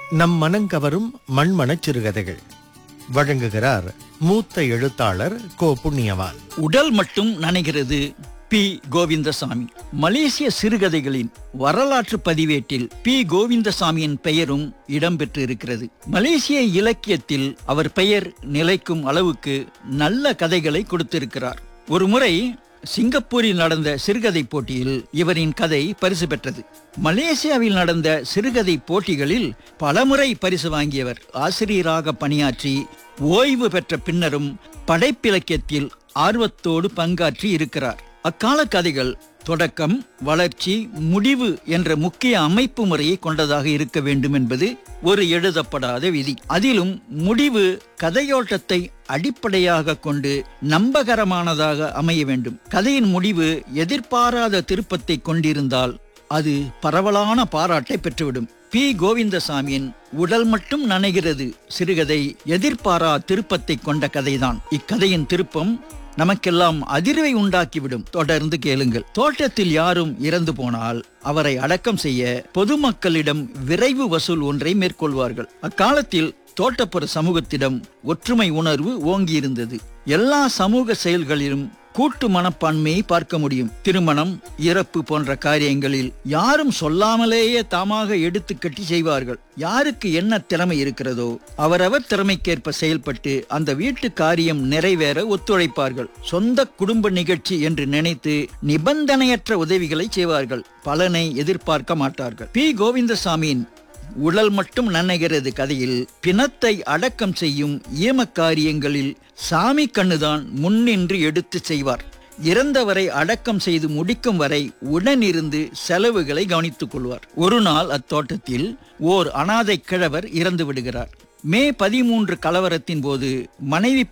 நம் மனங்கவரும் மண்மணச் சிறுகதைகள் வழங்குகிறார் மூத்த எழுத்தாளர் கோ புண்ணியவான் உடல் மட்டும் நனைகிறது பி கோவிந்தசாமி மலேசிய சிறுகதைகளின் வரலாற்று பதிவேட்டில் பி கோவிந்தசாமியின் பெயரும் இடம்பெற்று இருக்கிறது மலேசிய இலக்கியத்தில் அவர் பெயர் நிலைக்கும் அளவுக்கு நல்ல கதைகளை கொடுத்திருக்கிறார் ஒருமுறை சிங்கப்பூரில் நடந்த சிறுகதை போட்டியில் இவரின் கதை பரிசு பெற்றது மலேசியாவில் நடந்த சிறுகதை போட்டிகளில் பலமுறை பரிசு வாங்கியவர் ஆசிரியராக பணியாற்றி ஓய்வு பெற்ற பின்னரும் படைப்பிலக்கியத்தில் ஆர்வத்தோடு பங்காற்றி இருக்கிறார் அக்கால கதைகள் தொடக்கம் வளர்ச்சி முடிவு என்ற முக்கிய அமைப்பு முறையை கொண்டதாக இருக்க வேண்டும் என்பது ஒரு எழுதப்படாத விதி அதிலும் முடிவு கதையோட்டத்தை அடிப்படையாக கொண்டு நம்பகரமானதாக அமைய வேண்டும் கதையின் முடிவு எதிர்பாராத திருப்பத்தை கொண்டிருந்தால் அது பரவலான பாராட்டை பெற்றுவிடும் பி கோவிந்தசாமியின் உடல் மட்டும் நனைகிறது சிறுகதை எதிர்பாரா திருப்பத்தை கொண்ட கதைதான் இக்கதையின் திருப்பம் நமக்கெல்லாம் அதிர்வை உண்டாக்கிவிடும் தொடர்ந்து கேளுங்கள் தோட்டத்தில் யாரும் இறந்து போனால் அவரை அடக்கம் செய்ய பொதுமக்களிடம் விரைவு வசூல் ஒன்றை மேற்கொள்வார்கள் அக்காலத்தில் தோட்டப்புற சமூகத்திடம் ஒற்றுமை உணர்வு ஓங்கியிருந்தது எல்லா சமூக செயல்களிலும் கூட்டு மனப்பான்மையை பார்க்க முடியும் திருமணம் இறப்பு போன்ற காரியங்களில் யாரும் சொல்லாமலேயே தாமாக எடுத்து கட்டி செய்வார்கள் யாருக்கு என்ன திறமை இருக்கிறதோ அவரவர் திறமைக்கேற்ப செயல்பட்டு அந்த வீட்டு காரியம் நிறைவேற ஒத்துழைப்பார்கள் சொந்த குடும்ப நிகழ்ச்சி என்று நினைத்து நிபந்தனையற்ற உதவிகளை செய்வார்கள் பலனை எதிர்பார்க்க மாட்டார்கள் பி கோவிந்தசாமியின் உடல் மட்டும் நனைகிறது கதையில் பிணத்தை அடக்கம் செய்யும் ஈமக்காரியங்களில் சாமி கண்ணுதான் முன்னின்று எடுத்து செய்வார் இறந்தவரை அடக்கம் செய்து முடிக்கும் வரை உடனிருந்து செலவுகளை கவனித்துக் கொள்வார் ஒரு நாள் அத்தோட்டத்தில் ஓர் அனாதை கிழவர் இறந்து விடுகிறார் மே பதிமூன்று கலவரத்தின் போது மனைவி